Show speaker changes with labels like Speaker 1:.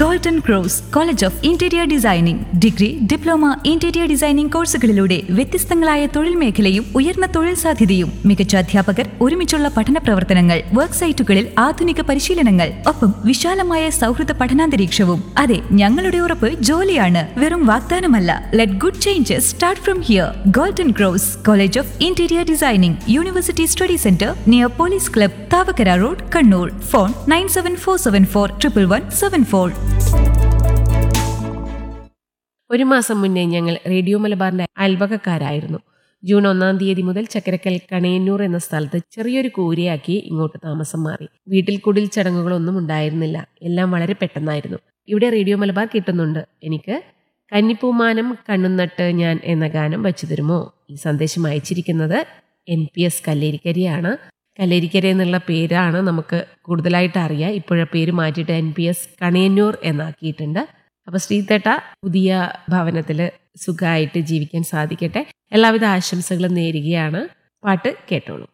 Speaker 1: golden cross college of interior designing degree diploma interior designing കോഴ്സുകളിലൂടെ വ്യത്യസ്തങ്ങളായ തൊഴിൽ മേഖലയും ഉയർന്ന തൊഴിൽ സാധ്യതയും മികച്ച അധ്യാപകർ ഒരുമിച്ചുള്ള പഠന പ്രവർത്തനങ്ങൾ വർക്ക് സൈറ്റുകളിൽ ആധുനിക പരിശീലനങ്ങൾ ഒപ്പം വിശാലമായ സൗഹൃദ പഠനാന്തരീക്ഷവും അതെ ഞങ്ങളുടെ ഉറപ്പ് ജോലിയാണ് വെറും വാഗ്ദാനമല്ല let good changes start from here golden cross college of interior designing university study centre near police club Thavakkara road Kannur phone nine seven four seven four triple one seven four
Speaker 2: ഒരു മാസം മുന്നേ ഞങ്ങൾ റേഡിയോ മലബാറിന്റെ അയൽവകക്കാരായിരുന്നു ജൂൺ ഒന്നാം തീയതി മുതൽ ചക്കരക്കൽ കണയന്നൂർ എന്ന സ്ഥലത്ത് ചെറിയൊരു കൂരയാക്കി ഇങ്ങോട്ട് താമസം മാറി വീട്ടിൽ കുടിൽ ചടങ്ങുകളൊന്നും ഉണ്ടായിരുന്നില്ല എല്ലാം വളരെ പെട്ടെന്നായിരുന്നു ഇവിടെ റേഡിയോ മലബാർ കിട്ടുന്നുണ്ട് എനിക്ക് കന്നിപ്പൂമാനം കണ്ണുനട്ട് ഞാൻ എന്ന ഗാനം വച്ചു തരുമോ ഈ സന്ദേശം അയച്ചിരിക്കുന്നത് എൻ പി എസ് കല്ലേരിക്കരിയാണ് കല്ലേരിക്കര എന്നുള്ള പേരാണ് നമുക്ക് കൂടുതലായിട്ട് അറിയാം ഇപ്പോഴെ പേര് മാറ്റിയിട്ട് എൻ പി എസ് കണയന്നൂർ എന്നാക്കിയിട്ടുണ്ട് അപ്പൊ ശ്രീതേട്ട പുതിയ ഭവനത്തിൽ സുഖമായിട്ട് ജീവിക്കാൻ സാധിക്കട്ടെ എല്ലാവിധ ആശംസകളും നേരുകയാണ് പാട്ട് കേട്ടോളൂ